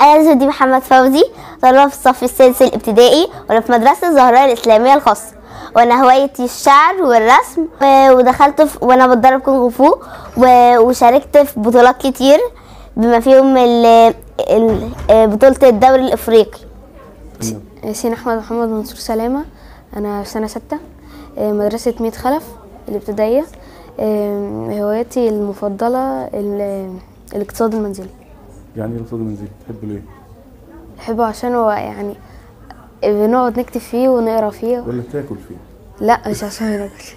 أنا زودي محمد فوزي طالبة في الصف السادس الابتدائي وأنا في مدرسة الزهراء الإسلامية الخاصة وأنا هوايتي الشعر والرسم و- ودخلت في وأنا بتدرب كونغ فو و- وشاركت في بطولات كتير بما فيهم ال- ال- بطولة الدوري الإفريقي ياسين احمد محمد منصور سلامه انا في سنه ستة آه، مدرسه ميت خلف الابتدائيه آه، هواياتي المفضله ال- الاقتصاد المنزلي يعني ايه الاقتصاد المنزلي بتحبه ليه بحبه عشان هو يعني بنقعد نكتب فيه ونقرا فيه ولا تاكل فيه لا مش عشان ناكل فيه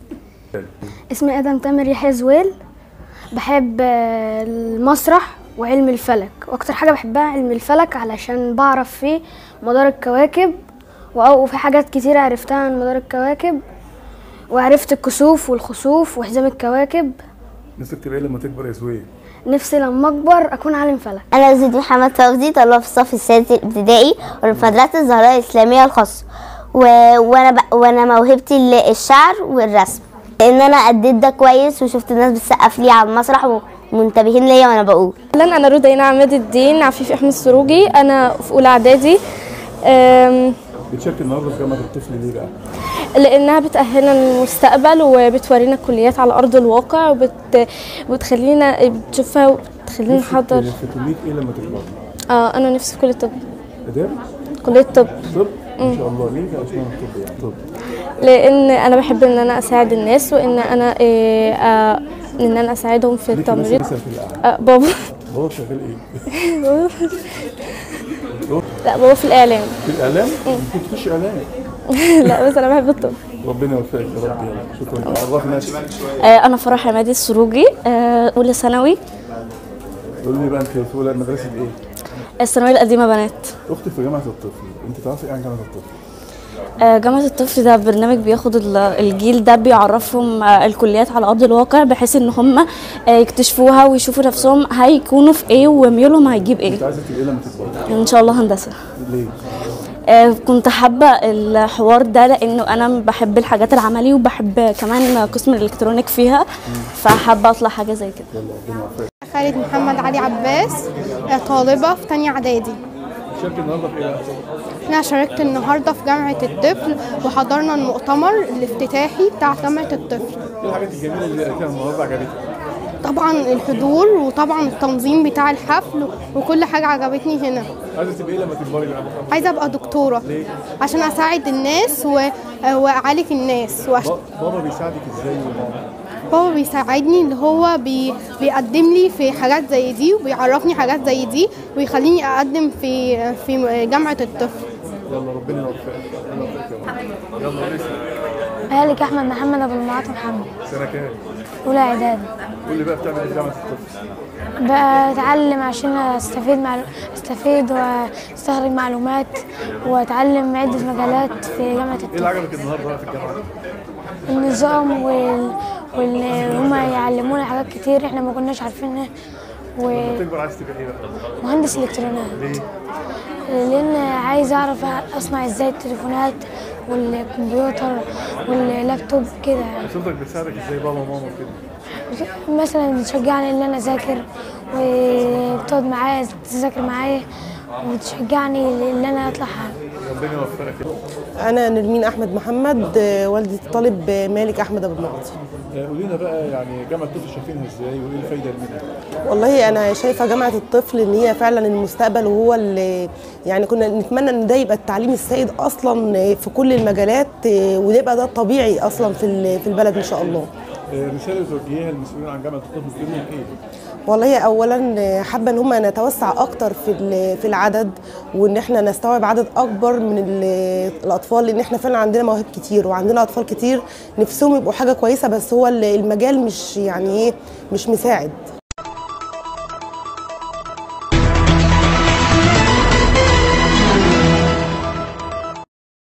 اسمي ادم تامر يحيى زويل بحب آه، المسرح وعلم الفلك واكتر حاجه بحبها علم الفلك علشان بعرف فيه مدار الكواكب وأو- وفي حاجات كتير عرفتها عن مدار الكواكب وعرفت الكسوف والخسوف وحزام الكواكب نفسك تبقى ايه لما تكبر يا سويه نفسي لما اكبر اكون عالم فلك أنا زودي محمد فوزي طالبة في الصف السادس الابتدائي وأنا في مدرسة الزهراء الإسلامية الخاصة و... وأنا ب... وأنا موهبتي ال- الشعر والرسم لأن أنا أديت ده كويس وشفت الناس بتسقف لي على المسرح ومنتبهين ليا وأنا بقول اهلا انا رودينا عماد الدين عفيف احمد السروجي انا في اولى اعدادي أم، بتشارك النهارده في جامعه الطفل ليه بقى؟ لانها بتاهلنا للمستقبل وبتورينا الكليات على ارض الواقع وبت... وبتخلينا بتشوفها وبتخلينا نفسك نحضر في كليه ايه لما تكبر؟ اه انا نفسي في كليه الطب اداب؟ كليه الطب طب؟ ما شاء الله ليه بقى اشمعنى الطب يعني؟ طب لان انا بحب ان انا اساعد الناس وان انا إيه آه ان انا اساعدهم في ليكي مثل التمريض مثل في الاعلى آه بابا هو شغال ايه؟ هو لا بابا في الاعلام في الاعلام؟ ممكن تخش اعلام لا بس انا بحب الطب ربنا يوفقك يا رب يلا شكرا عرفنا نفسك آه انا فرح عمادي السروجي آه اولى ثانوي قول لي بقى انت في اولى مدرسه ايه؟ الثانويه القديمه بنات اختي في جامعه الطفل انت تعرفي ايه عن جامعه الطفل؟ آه، جامعة الطفل ده برنامج بياخد ال- الجيل ده بيعرفهم آه، الكليات على أرض الواقع بحيث إن هم آه، يكتشفوها ويشوفوا نفسهم هيكونوا في إيه وميولهم هيجيب انت إيه عايزه تبقى ايه لما تكبري؟ إن شاء الله هندسة ليه؟ آه، كنت حابة الحوار ده لأنه أنا بحب الحاجات العملي وبحب كمان قسم الإلكترونيك فيها فحابة أطلع حاجة زي كده يلا ربنا يوفقك خالد محمد علي عباس آه، طالبة في تانية إعدادي شارك النهارده في ايه بقى؟ أنا شاركت النهاردة في جامعة الطفل وحضرنا المؤتمر الافتتاحي بتاع جامعة الطفل ايه الحاجات الجميله اللي لقيتيها النهارده عجبتك؟ طبعا الحضور وطبعا التنظيم بتاع الحفل وكل حاجة عجبتني هنا عايزه تبقى ايه لما تكبري بقى؟ عايزة أبقى دكتورة ليه؟ عشان أساعد الناس و... آه، وأعالج الناس وأش... با- بابا بيساعدك ازاي وماما؟ بابا بيساعدني اللي هو بي... بيقدم لي في حاجات زي دي وبيعرفني حاجات زي دي ويخليني أقدم في في جامعة الطفل يلا ربنا يوفقك ربنا يوفقك يا رب يلا اسمع مالك احمد محمد ابو المعاطي محمد سنه كام؟ اولى اعدادي قول لي بقى بتعمل ايه في جامعه الطفل؟ بتعلم عشان استفيد معلو... استفيد واستخرج معلومات واتعلم عدة مجالات في جامعة ايه اللي الطب عجبك النهارده بقى في الجامعه؟ النظام وال... وال... هما يعلمونا حاجات كتير احنا ما كناش عارفينها لما تكبر عايز تبقى ايه بقى؟ ومهندس الكترونيات ليه؟ لان عايز اعرف اصنع ازاي التليفونات والكمبيوتر واللابتوب كده يعني. اسرتك بتساعدك ازاي بابا وماما وكده؟ مثلا بتشجعني ان انا اذاكر وبتقعد معايا تذاكر معايا وبتشجعني ان انا اطلع حاجه ربنا يوفقك أنا نرمين أحمد محمد آه، والدة الطالب آه، مالك أحمد أبو المعاطي آه، قولي لنا بقى يعني جامعه الطفل شايفينها ازاي وايه الفايده منها؟ والله أنا شايفة جامعة الطفل إن هي فعلا المستقبل وهو اللي يعني كنا نتمنى إن ده يبقى التعليم السائد أصلا آه، في كل المجالات آه، ويبقى ده الطبيعي أصلا في ال- في البلد إن شاء الله آه، رساله توجهيها للمسؤولين عن جامعه الطفل تقول لهم ايه؟ والله اولا آه، حابه ان هم نتوسع اكتر في ال- في العدد وان احنا نستوعب عدد اكبر من ال- الاطفال لان احنا فعلا عندنا مواهب كتير وعندنا اطفال كتير نفسهم يبقوا حاجه كويسه بس هو ال- المجال مش يعني ايه مش مساعد